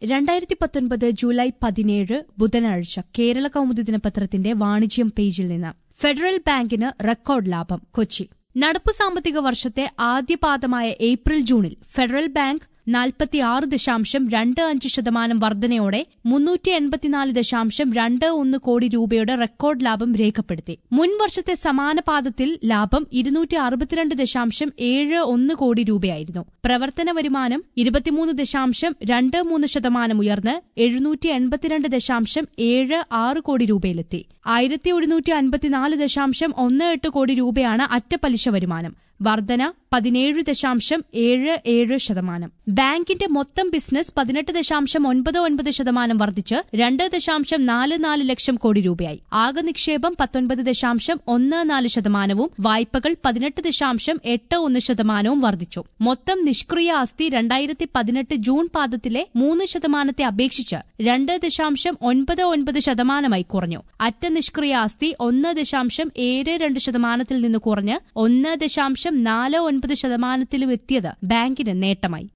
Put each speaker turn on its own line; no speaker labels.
രണ്ടായിരത്തി പത്തൊൻപത് ജൂലൈ പതിനേഴ് ബുധനാഴ്ച കേരള കൗമുദി ദിനപത്രത്തിന്റെ വാണിജ്യം പേജിൽ നിന്ന് ഫെഡറൽ ബാങ്കിന് റെക്കോർഡ് ലാഭം കൊച്ചി നടപ്പു സാമ്പത്തിക വർഷത്തെ ആദ്യപാദമായ ഏപ്രിൽ ജൂണിൽ ഫെഡറൽ ബാങ്ക് നാൽപ്പത്തിയാറ് ദശാംശം രണ്ട് അഞ്ച് ശതമാനം വർധനയോടെ മുന്നൂറ്റി എൺപത്തിനാല് ദശാംശം രണ്ട് ഒന്ന് കോടി രൂപയുടെ റെക്കോർഡ് ലാഭം രേഖപ്പെടുത്തി മുൻ വർഷത്തെ സമാന പാദത്തിൽ ലാഭം ഇരുന്നൂറ്റി അറുപത്തിരണ്ട് ദശാംശം ഏഴ് ഒന്ന് കോടി രൂപയായിരുന്നു പ്രവർത്തന വരുമാനം ഇരുപത്തിമൂന്ന് ദശാംശം രണ്ട് മൂന്ന് ശതമാനം ഉയർന്ന് എഴുന്നൂറ്റി എൺപത്തിരണ്ട് ദശാംശം ഏഴ് ആറ് കോടി രൂപയിലെത്തി ആയിരത്തി ഒരുന്നൂറ്റി അൻപത്തിനാല് ദശാംശം ഒന്ന് എട്ട് കോടി രൂപയാണ് അറ്റപ്പലിശ വരുമാനം വർധന പതിനേഴ് ദശാംശം ഏഴ് ഏഴ് ശതമാനം ബാങ്കിന്റെ മൊത്തം ബിസിനസ് പതിനെട്ട് ദശാംശം ഒൻപത് ഒൻപത് ശതമാനം വർദ്ധിച്ച് രണ്ട് ദശാംശം നാല് നാല് ലക്ഷം കോടി രൂപയായി ആകെ നിക്ഷേപം പത്തൊൻപത് ദശാംശം ഒന്ന് നാല് ശതമാനവും വായ്പകൾ പതിനെട്ട് ദശാംശം എട്ട് ഒന്ന് ശതമാനവും വർദ്ധിച്ചു മൊത്തം നിഷ്ക്രിയ ആസ്തി രണ്ടായിരത്തി പതിനെട്ട് ജൂൺ പാദത്തിലെ മൂന്ന് ശതമാനത്തെ അപേക്ഷിച്ച് രണ്ട് ദശാംശം ഒൻപത് ഒൻപത് ശതമാനമായി കുറഞ്ഞു അറ്റ നിഷ്ക്രിയ ആസ്തി ഒന്ന് ദശാംശം ഏഴ് രണ്ട് ശതമാനത്തിൽ നിന്ന് കുറഞ്ഞ് ഒന്ന് ദശാംശം നാല് ഒൻപത് ശതമാനത്തിലും എത്തിയത് ബാങ്കിന് നേട്ടമായി